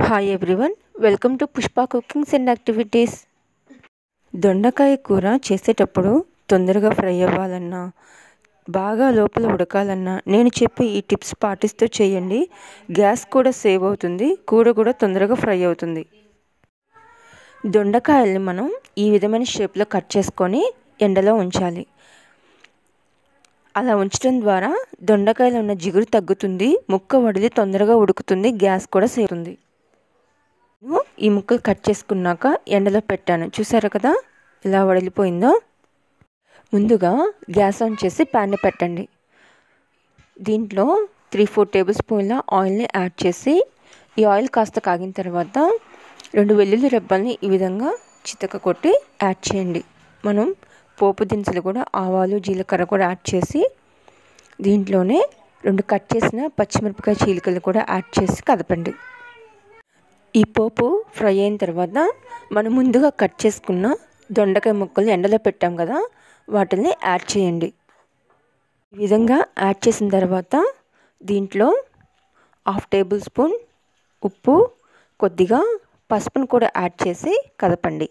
hi everyone welcome to Pushpa cookings and activities దొండకాయ కూర చేసేటప్పుడు తొందరగా ఫ్రై అవ్వాలన్నా బాగా లోపల ఉడకాలన్నా నేను చెప్పే ఈ టిప్స్ పాటిస్తూ చేయండి గ్యాస్ కూడా సేవ్ అవుతుంది కూర కూడా తొందరగా ఫ్రై అవుతుంది దొండకాయల్ని మనం ఈ విధమైన షేప్లో కట్ చేసుకొని ఎండలో ఉంచాలి అలా ఉంచడం ద్వారా దొండకాయలో ఉన్న జిగురు తగ్గుతుంది ముక్క వడిలి తొందరగా ఉడుకుతుంది గ్యాస్ కూడా సేవ్ అవుతుంది ఈ ముక్కలు కట్ చేసుకున్నాక ఎండలో పెట్టాను చూసారు కదా ఎలా వడిలిపోయిందో ముందుగా గ్యాస్ ఆన్ చేసి ప్యాన్ పెట్టండి దీంట్లో త్రీ ఫోర్ టేబుల్ స్పూన్ల ఆయిల్ని యాడ్ చేసి ఈ ఆయిల్ కాస్త కాగిన తర్వాత రెండు వెల్లుల్లి రెబ్బల్ని ఈ విధంగా చితక కొట్టి యాడ్ చేయండి మనం పోపు దినుసులు కూడా ఆవాలు జీలకర్ర కూడా యాడ్ చేసి దీంట్లోనే రెండు కట్ చేసిన పచ్చిమిరపకాయ చీలికలు కూడా యాడ్ చేసి కదపండి ఈ పోపు ఫ్రై అయిన తర్వాత మనం ముందుగా కట్ చేసుకున్న దొండకాయ ముక్కలు ఎండలో పెట్టాం కదా వాటిని యాడ్ చేయండి ఈ విధంగా యాడ్ చేసిన తర్వాత దీంట్లో హాఫ్ టేబుల్ స్పూన్ ఉప్పు కొద్దిగా పసుపును కూడా యాడ్ చేసి కదపండి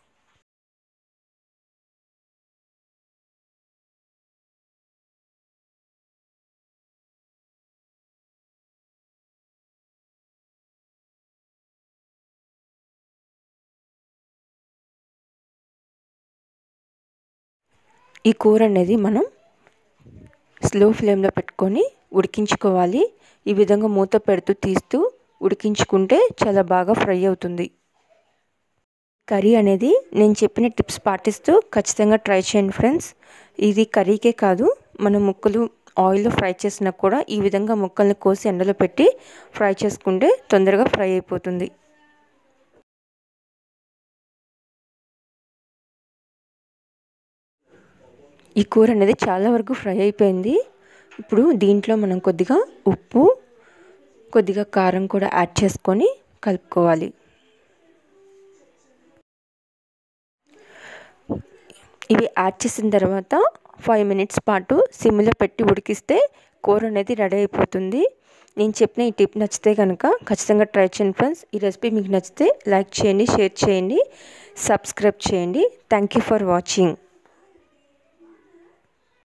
ఈ కూర అనేది మనం స్లో ఫ్లేమ్లో పెట్టుకొని ఉడికించుకోవాలి ఈ విధంగా మూత పెడుతూ తీస్తూ ఉడికించుకుంటే చాలా బాగా ఫ్రై అవుతుంది కర్రీ అనేది నేను చెప్పిన టిప్స్ పాటిస్తూ ఖచ్చితంగా ట్రై చేయండి ఫ్రెండ్స్ ఇది కర్రీకే కాదు మనం ముక్కలు ఆయిల్లో ఫ్రై చేసినా కూడా ఈ విధంగా ముక్కల్ని కోసి ఎండలో పెట్టి ఫ్రై చేసుకుంటే తొందరగా ఫ్రై అయిపోతుంది ఈ కూర అనేది చాలా వరకు ఫ్రై అయిపోయింది ఇప్పుడు దీంట్లో మనం కొద్దిగా ఉప్పు కొద్దిగా కారం కూడా యాడ్ చేసుకొని కలుపుకోవాలి ఇవి యాడ్ చేసిన తర్వాత ఫైవ్ మినిట్స్ పాటు సిమ్లో పెట్టి ఉడికిస్తే కూర అనేది రెడీ అయిపోతుంది నేను చెప్పిన ఈ టిప్ నచ్చితే కనుక ఖచ్చితంగా ట్రై చేయండి ఫ్రెండ్స్ ఈ రెసిపీ మీకు నచ్చితే లైక్ చేయండి షేర్ చేయండి సబ్స్క్రైబ్ చేయండి థ్యాంక్ యూ ఫర్ వాచింగ్